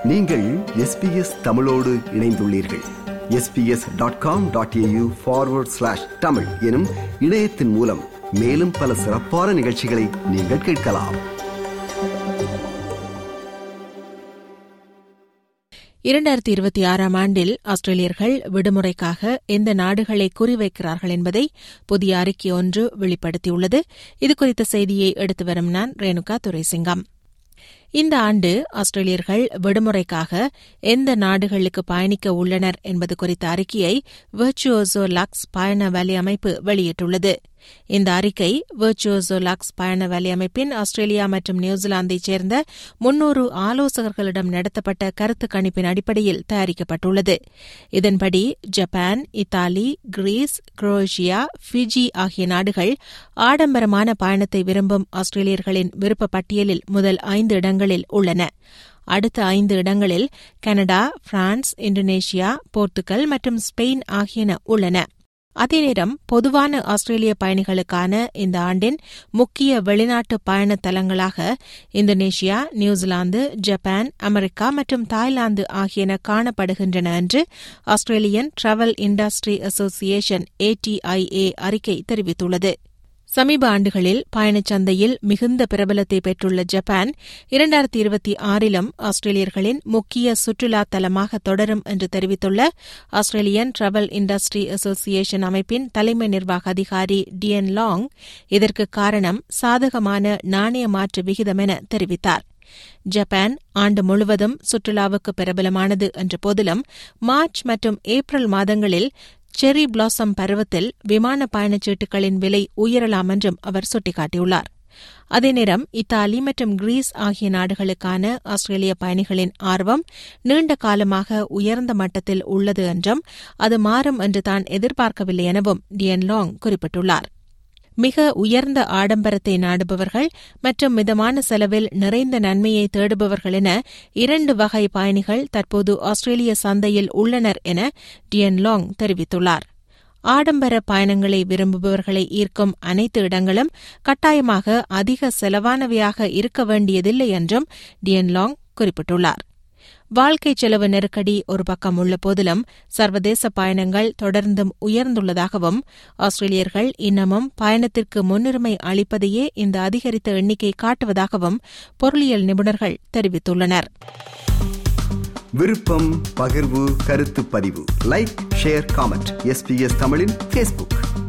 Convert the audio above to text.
நீங்கள் எஸ்பிஎஸ் தமிழோடு இணைந்துள்ளீர்கள் SBS dot com dot AU forward slash Tamil எனும் இணையத்தின் மூலம் மேலும் பல சிறப்பான நிகழ்ச்சிகளை நீங்கள் கேட்கலாம் இரண்டாயிரத்தி இருபத்தி ஆறாம் ஆண்டில் ஆஸ்திரேலியர்கள் விடுமுறைக்காக எந்த நாடுகளை குறிவைக்கிறார்கள் என்பதை புதிய அறிக்கை ஒன்று வெளிப்படுத்தியுள்ளது இதுகுறித்த செய்தியை எடுத்து வரும் நான் ரேணுகா துரைசிங்கம் இந்த ஆண்டு ஆஸ்திரேலியர்கள் விடுமுறைக்காக எந்த நாடுகளுக்கு பயணிக்க உள்ளனர் என்பது குறித்த அறிக்கையை வெர்ச்சுவோசோ லக்ஸ் பயண வலை அமைப்பு வெளியிட்டுள்ளது இந்த அறிக்கை வெர்ச்சுவோசோ லக்ஸ் பயண வலை அமைப்பின் ஆஸ்திரேலியா மற்றும் நியூசிலாந்தைச் சேர்ந்த முன்னூறு ஆலோசகர்களிடம் நடத்தப்பட்ட கருத்து கணிப்பின் அடிப்படையில் தயாரிக்கப்பட்டுள்ளது இதன்படி Japan Italy Greece Croatia Fiji ஆகிய நாடுகள் ஆடம்பரமான பயணத்தை விரும்பும் ஆஸ்திரேலியர்களின் விருப்ப பட்டியலில் முதல் ஐந்து இடங்களில் உள்ளன அடுத்த ஐந்து இடங்களில் கனடா பிரான்ஸ் இந்தோனேஷியா போர்த்துகல் மற்றும் ஸ்பெயின் ஆகியன உள்ளன அதே நேரம் பொதுவான ஆஸ்திரேலிய பயணிகளுக்கான இந்த ஆண்டின் முக்கிய வெளிநாட்டு பயண தலங்களாக இந்தோனேஷியா நியூசிலாந்து ஜப்பான் அமெரிக்கா மற்றும் தாய்லாந்து ஆகியன காணப்படுகின்றன என்று Australian travel industry association ATIA அறிக்கை தெரிவித்துள்ளது சமீப ஆண்டுகளில் பயணச்சந்தையில் மிகுந்த பிரபலத்தை பெற்றுள்ள ஜப்பான் இரண்டாயிரத்தி இருபத்தி ஆறிலும் ஆஸ்திரேலியர்களின் முக்கிய சுற்றுலா தலமாக தொடரும் என்று தெரிவித்துள்ள ஆஸ்திரேலியன் டிராவல் இண்டஸ்ட்ரி அசோசியேஷன் அமைப்பின் தலைமை நிர்வாக அதிகாரி டிஎன் லாங் இதற்கு காரணம் சாதகமான நாணய மாற்று விகிதம் என தெரிவித்தார் ஜப்பான் ஆண்டு முழுவதும் சுற்றுலாவுக்கு பிரபலமானது என்ற போதிலும் மார்ச் மற்றும் ஏப்ரல் மாதங்களில் செரி பிளாசம் பருவத்தில் விமான பயணச்சீட்டுகளின் விலை உயரலாம் என்றும் அவர் சுட்டிக்காட்டியுள்ளார் அதே நேரம் இத்தாலி மற்றும் கிரீஸ் ஆகிய நாடுகளுக்கான ஆஸ்திரேலிய பயணிகளின் ஆர்வம் நீண்ட காலமாக உயர்ந்த மட்டத்தில் உள்ளது என்றும் அது மாறும் என்று தான் எதிர்பார்க்கவில்லை எனவும் டியன் லாங் குறிப்பிட்டுள்ளார் மிக உயர்ந்த ஆடம்பரத்தை நாடுபவர்கள் மற்றும் மிதமான செலவில் நிறைந்த நன்மையை தேடுபவர்கள் என இரண்டு வகை பயணிகள் தற்போது ஆஸ்திரேலிய சந்தையில் உள்ளனர் என டியன் லாங் தெரிவித்துள்ளார் ஆடம்பர பயணங்களை விரும்புபவர்களை ஈர்க்கும் அனைத்து இடங்களும் கட்டாயமாக அதிக செலவானவையாக இருக்க வேண்டியதில்லை என்றும் டியன் லாங் குறிப்பிட்டுள்ளார் வாழ்க்கை செலவு நெருக்கடி ஒரு பக்கம் உள்ள போதிலும் சர்வதேச பயணங்கள் தொடர்ந்தும் உயர்ந்துள்ளதாகவும் ஆஸ்திரேலியர்கள் இன்னமும் பயணத்திற்கு முன்னுரிமை அளிப்பதையே இந்த அதிகரித்த எண்ணிக்கை காட்டுவதாகவும் பொருளியல் நிபுணர்கள் தெரிவித்துள்ளனர் விருப்பம் பகிர்வு கருத்து பதிவு லைக் ஷேர் காமெண்ட் எஸ்பிஎஸ் தமிழின் ஃபேஸ்புக்